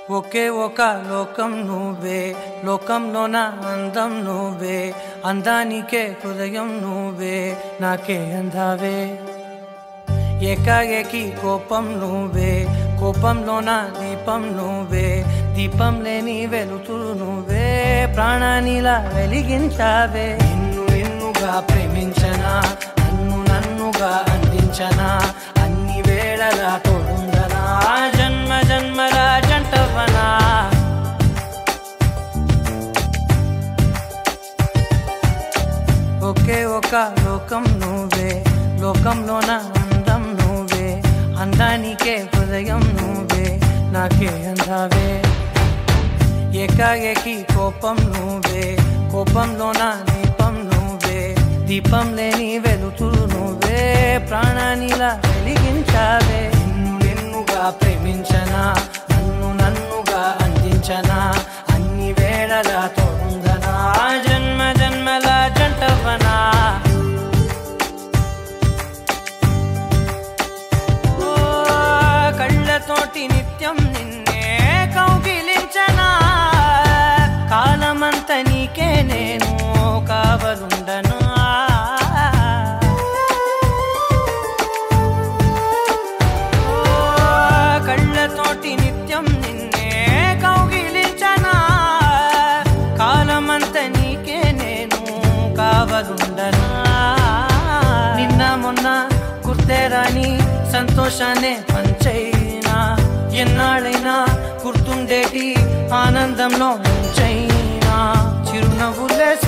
ఒకే ఒక లోకం నువ్వే లోకంలో నా అందం నువ్వే అందానికే హృదయం నువ్వే నాకే అందావే ఏకాఏకి కోపం నువ్వే కోపంలో నా దీపం నువ్వే దీపం లేని వెలుతురు నువ్వే ప్రాణానిలా వెలిగించావే నిన్ను నిన్నుగా ప్రేమించనా నన్ను నన్నుగా అందించనా అన్ని వేళలా తోడుందనా జన్మ జన్మల జంటవనా ఒకే ఒక లోకం నువ్వే లోకంలో నా అందం నువ్వే అందానికే హృదయం నువ్వే నాకే అందావే ఏకాఏకి కోపం నువ్వే కోపంలో నా దీపం నువ్వే దీపం లేని వెలుతురు నువ్వే ప్రాణానిలా వెలిగించావే నిన్ను నిన్నుగా ప్రేమించనా నన్ను నన్నుగా అందించనా అన్ని వేళలా తోడుందనా జన్మ జన్మల జంటవనా ఓ కళ్ళతోటి నిత్యం నిన్నే కౌగిలించనా కాలమంత నీకే నేను కావలుండను ఓ కళ్ళతోటి నిత్యం నిన్నే కౌగిలించనా కాలమంత నీకే నేను కావలుండనా నిన్న మొన్న గుర్తేరాని సంతోషాన్ని పంచైనా ఎన్నాళ్ళైనా గుర్తుండేటి ఆనందంలో ముంచైనా చిరునవ్వులే